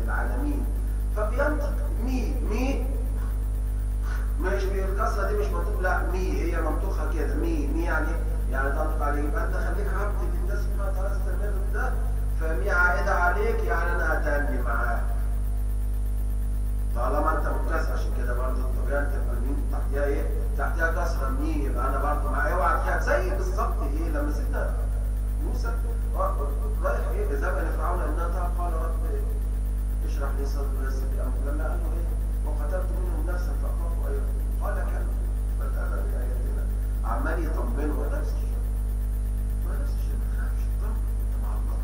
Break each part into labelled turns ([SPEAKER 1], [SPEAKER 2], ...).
[SPEAKER 1] للعالمين فبينطق مي مي مش الكسره دي مش منطوق لا مي هي منطوقها كده مي مي يعني يعني تنطق عليه يبقى انت خليك عبد لله سبحانه وتعالى استمر في ده فمي عائده عليك يعني انا هتني معاك طالما انت مكتسب عشان كده برضه الطبيعه تبقى الميم تحتها ايه؟ تحتها كسره مي يبقى انا برضه معايا اوعى تخاف زي بالظبط ايه لما سيدنا موسى رايح ايه ذهب الى فرعون انها تعب قال رب اشرح لي صدري ويسر لي امري لما قال له ايه وقتلت منهم نفسا فاخاف ان قال كلا بل انا باياتنا عمال يطمنه ونفس الشيء ونفس الشيء ما تخافش طمن انت مع الله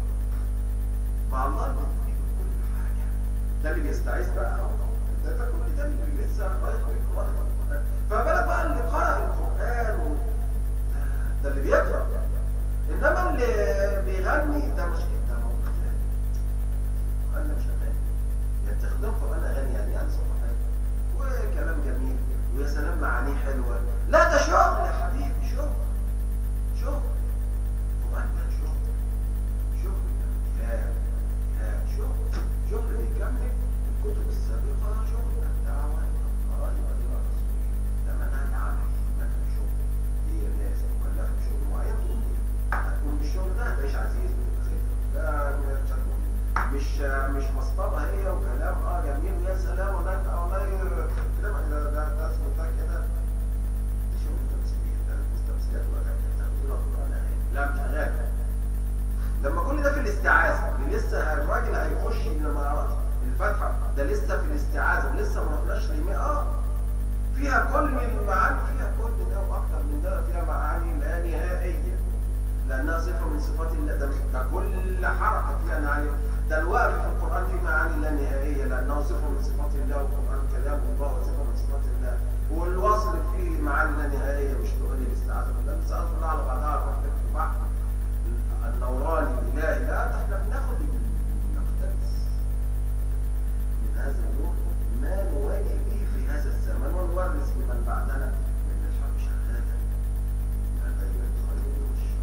[SPEAKER 1] مع الله بتديك كل حاجه ده اللي بيستعيذ بقى ده ده كل ده اللي لسه رايح يقرا فبالك بقى اللي قرأ القرآن و... ده اللي بيقرأ انما اللي بيغني ده مش ده موضوع تاني انا مش اغاني يعني تخدم قرآن اغاني يعني يعني صوت حلو وكلام جميل ويا سلام معانيه حلوه لا ده شغل يا حبيبي شغل شغل قرآن ده شغل شغل يا يا شغل شغل بيكمل الكتب السابقه شغل الدعوه والقرآن والدعوه ده منهج عملي منهج شغل هي الناس مكلفه بشغل معين تقوم هتكون بالشغل ده هتعيش عزيز ده مش هتكون مش مش مسطره هي وكلام اه جميل ويا سلام وده انت والله كلام ده ده ده اسمه ده كده ده شغل تمثيليه ده مستمثلات ولا تقول القران لا مش اغاني لما كل ده في الاستعاذه لسه الراجل هيخش لما يعرفش الفاتحه ده لسه في الاستعاذه ولسه ما رحناش لمئة اه فيها كل المعاني فيها كل ده واكثر من ده فيها معاني لا نهائيه لانها صفه من صفات الله ده ده كل حركه فيها معاني ده الوقف في القران فيه معاني لا نهائيه لانه صفه من صفات الله والقران كلام الله وصفه من صفات الله والوصل فيه معاني لا نهائيه مش تقول لي الاستعاذه بالله الاستعاذه بالله على بعضها روح في البحر النوراني الالهي لا ده احنا بناخد نقتبس من هذا النور ما نواجه به في هذا الزمن ونورث لمن بعدنا من الحرب شهاده ما بين الخير والشر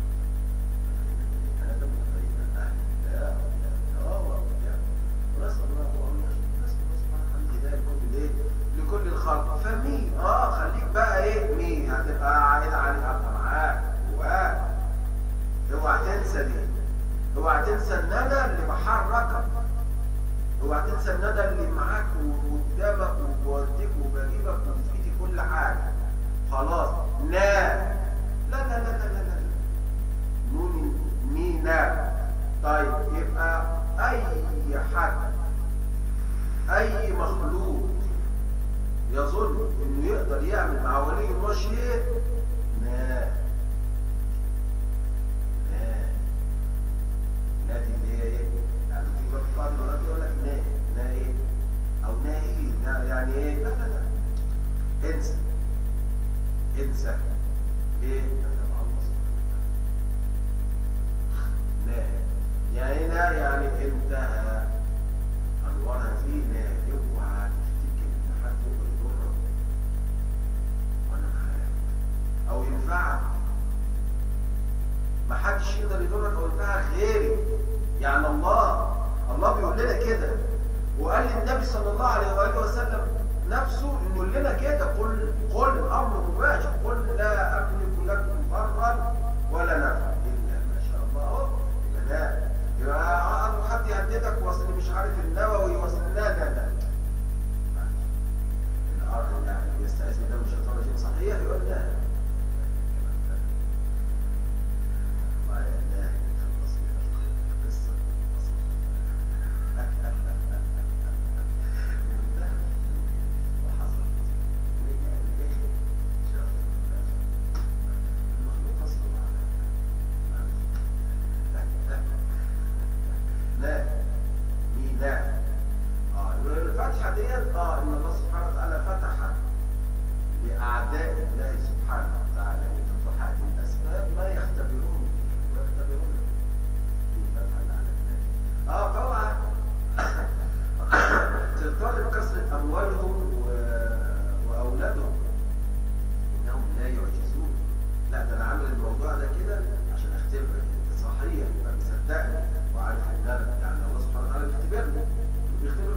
[SPEAKER 1] هذا ما بين اهل الله واولياء واولياء ونسال الله ان نسال الله سبحانه وتعالى الهدايه لكل ايه لكل الخلق فمين اه خليك بقى ايه مين هتبقى عائده عليك هبقى معاك جواك اوعى تنسى دي اوعى تنسى الندى اللي بحركك اوعى تنسى الندى اللي معاك وقدامك وبوديك وبجيبك وفي ايدي كل حاجه خلاص نا لا لا لا لا لا لا نون مينا طيب يبقى اي حد اي مخلوق يظن انه يقدر يعمل مع ولي الله شيء لا نادي اللي هي ايه؟ يعني في بعض المرات يقول لك نا نا ايه؟ او نا ايه؟ نا يعني ايه؟ لا لا لا انسى انسى ايه؟ نا يعني نا يعني انتهى انورها فيه نا اوعى تفتكر ان حد يقدر يضرك وانا معاك او ينفعك ما حدش يقدر يضرك او ينفعك غيري يعني الله الله بيقول لنا كده وقال للنبي صلى الله عليه واله وسلم نفسه انه يقول لنا كده قل قل الامر مباشر قل لا املك لكم ضرا ولا نفعا الا ما شاء الله اهو يبقى لا يبقى حد يهددك وصل مش عارف النووي وصل لا لا لا الارض يعني يستعيذ بالله من الشيطان الرجيم صحيح يقول لا لا مين لا اه الفاتحه ديت اه ان الله سبحانه وتعالى فتح لاعداء الله سبحانه وتعالى بفتوحات الاسباب ما يختبرون ويختبرون في فتح على الناس اه طبعا تضطر بكثره اموالهم و- واولادهم انهم لا يعجزون لا ده انا عامل الموضوع ده كده عشان اختبرك انت صحيح يبقى مصدقني وعارف ان انا يعني الله سبحانه وتعالى بيختبرني بيختبر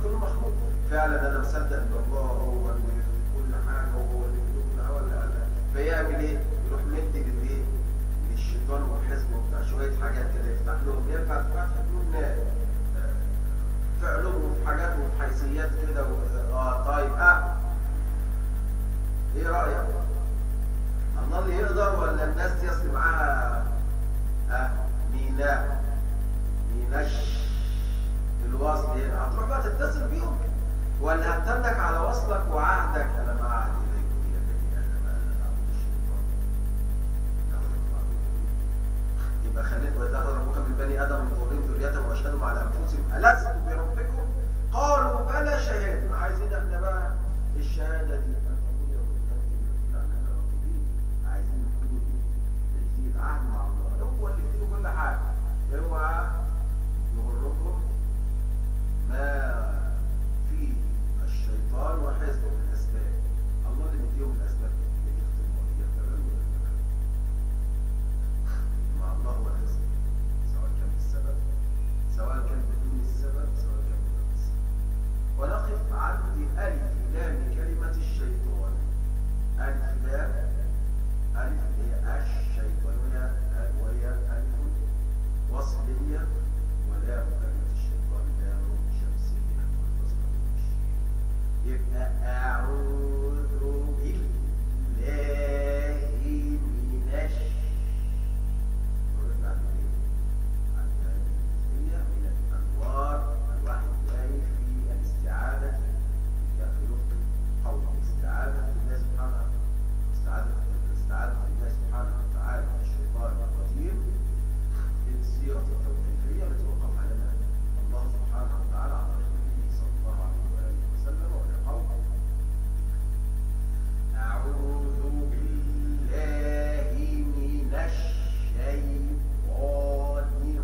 [SPEAKER 1] فعلا انا مصدق ان الله هو اللي في كل حاجه وهو اللي في كل حاجه ولا لا فيعمل ايه؟ يروح مدي للايه؟ للشيطان وحزبه بتاع شويه حاجات كده يفتح لهم ينفع تفتح لهم نار في علوم وفي حاجات وفي حيثيات كده و- اه طيب اه ايه رايك؟ الله اللي يقدر ولا الناس دي اصل معاها ها ميناء ميناش الوصل هنا هتروح بقى تتصل بيهم ولا هتنك على وصلك وعهدك انا ما عهد اليكم يا بني ادم الا تعبد الشيطان يبقى خليت واذا اخذ ربك من بني ادم من ظهورهم ذريتهم واشهدهم على انفسهم الست بربكم قالوا بلى شهدنا عايزين احنا بقى الشهاده دي ان تكون يوم القيامه لا احنا راغبين عايزين نكون نجديد عهد مع الله هو اللي فيه كل حاجه اوعى يغركم ما فيه الشيطان وحزبه من الاسباب الله اللي مديهم الاسباب اللي يختموا يختموا مع الله هو الرزق سواء كان بالسبب سواء كان بدون السبب سواء كان بدون السبب ونقف عند ألف لام كلمة الشيطان ألف لام ألف هي الشيطان وهي وهي ألف وصلية ولام كلمة الشيطان لام شمسية متصلة بالشيء يبقى أعوذ بالله من الشيطان ورد عن ايه؟ عن هي من الانوار الواحد جاي في الاستعاذه في لطف قول الاستعاذه بالله سبحانه استعاذه الاستعاذه بالله سبحانه وتعالى من الشيطان الرجيم في السيره التوقيفيه التي وقف عليها الله سبحانه وتعالى على رسوله صلى الله عليه واله وسلم ولقوم أعوذ بالله من الشيطان الرجيم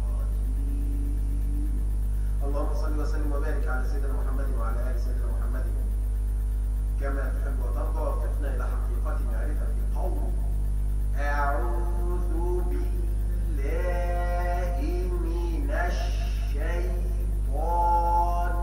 [SPEAKER 1] اللهم صل وسلم وبارك على سيدنا محمد وعلى آل سيدنا محمد كما تحب وترضى وفقنا إلى حقيقة معرفة قول أعوذ بالله من الشيطان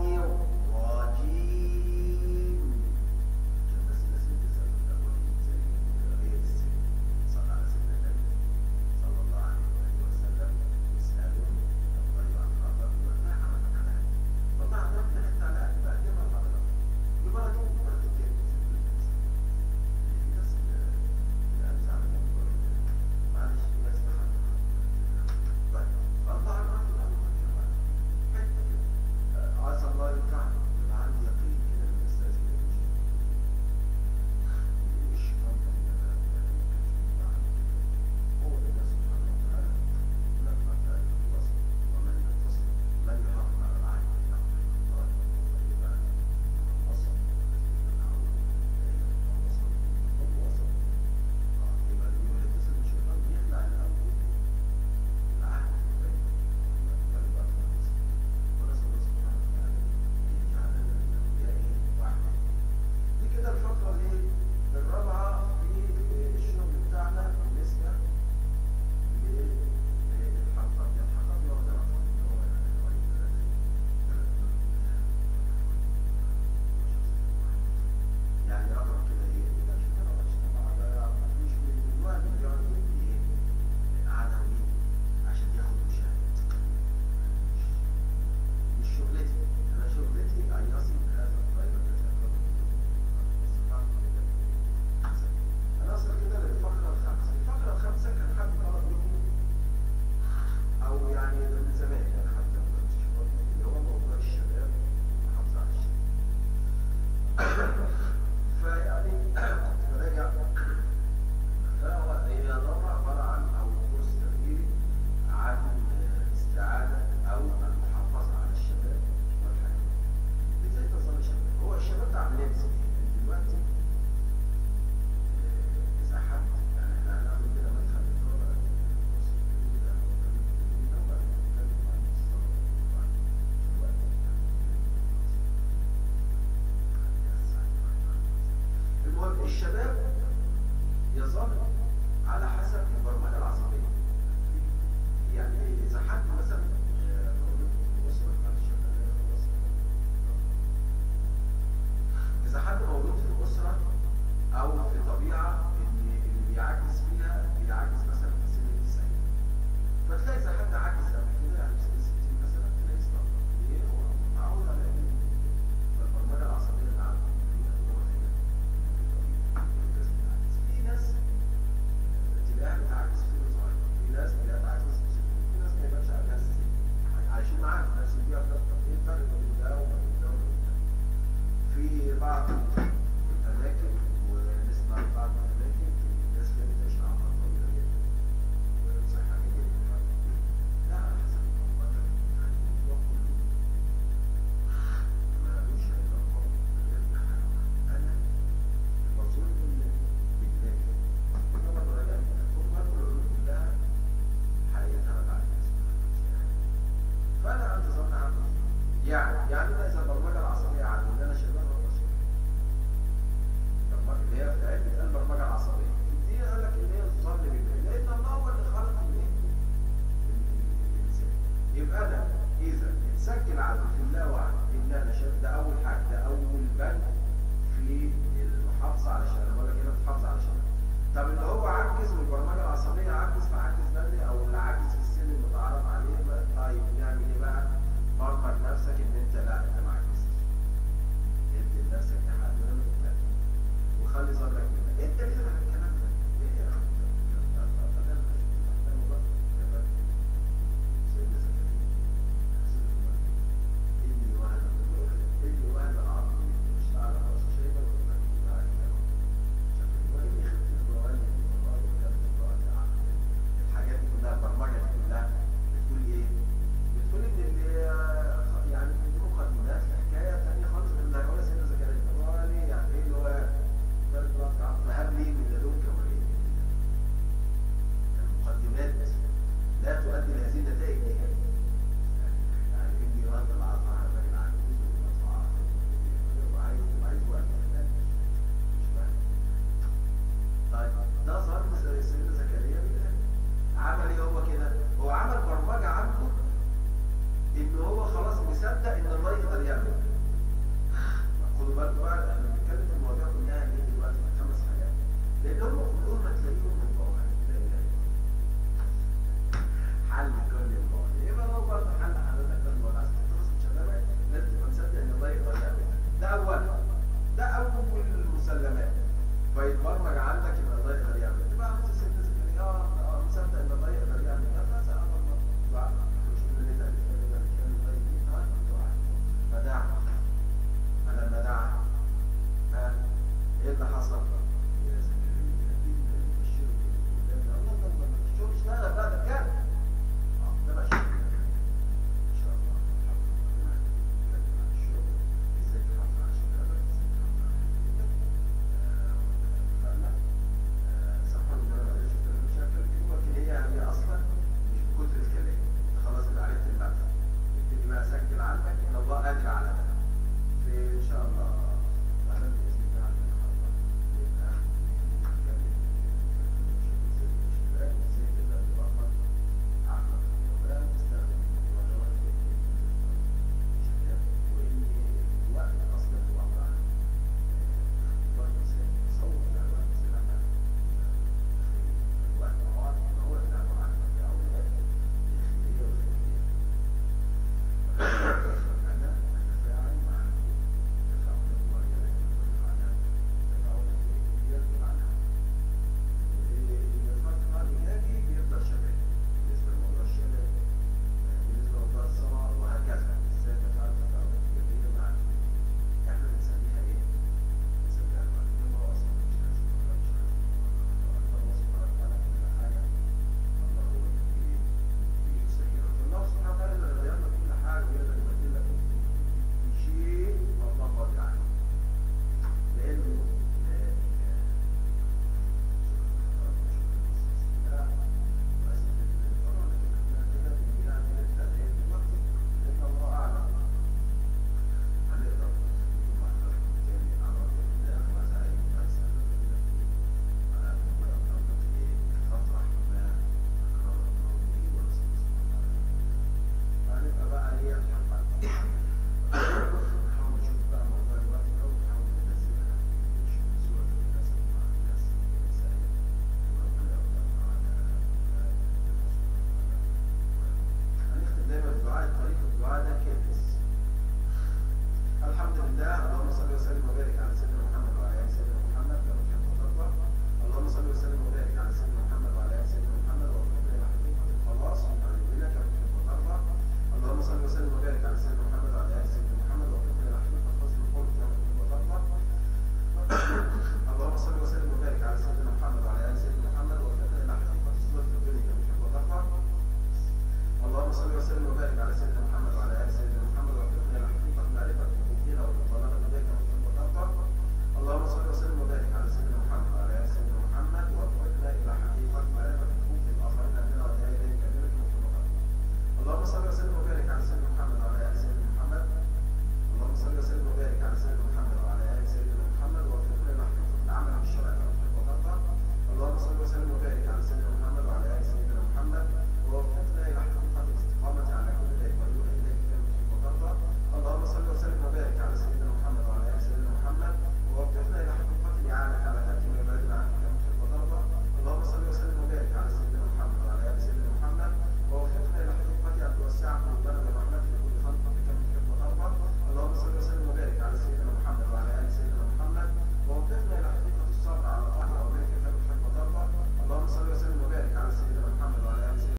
[SPEAKER 1] الرجيم عشان بس الناس اللي بتسأل في الأول زي غير السن صلى على سيدنا النبي صلى الله عليه وآله وسلم يسألوا الطيب عن خطر والله عملك على هذا والله عملنا حتى على أهل بعد ما حضر يبارك يبارك الجنة في الناس اللي أنزع من يعني يعني انا اذا البرمجه العصبيه عندي ان انا شغال ولا مش شغال؟ طب اللي هي في علم بتقال البرمجه العصبيه دي قال لك ان هي الظن بالله لان الله هو اللي خلق الايه؟ الانسان يبقى انا اذا اتسجل عندي في اللاوعي ان انا شايف ده اول حاجه ده اول بند في المحافظه على شغل بقول لك هنا بتحافظ على شغل طب اللي هو عجز من البرمجه العصبيه عجز فعجز بدري او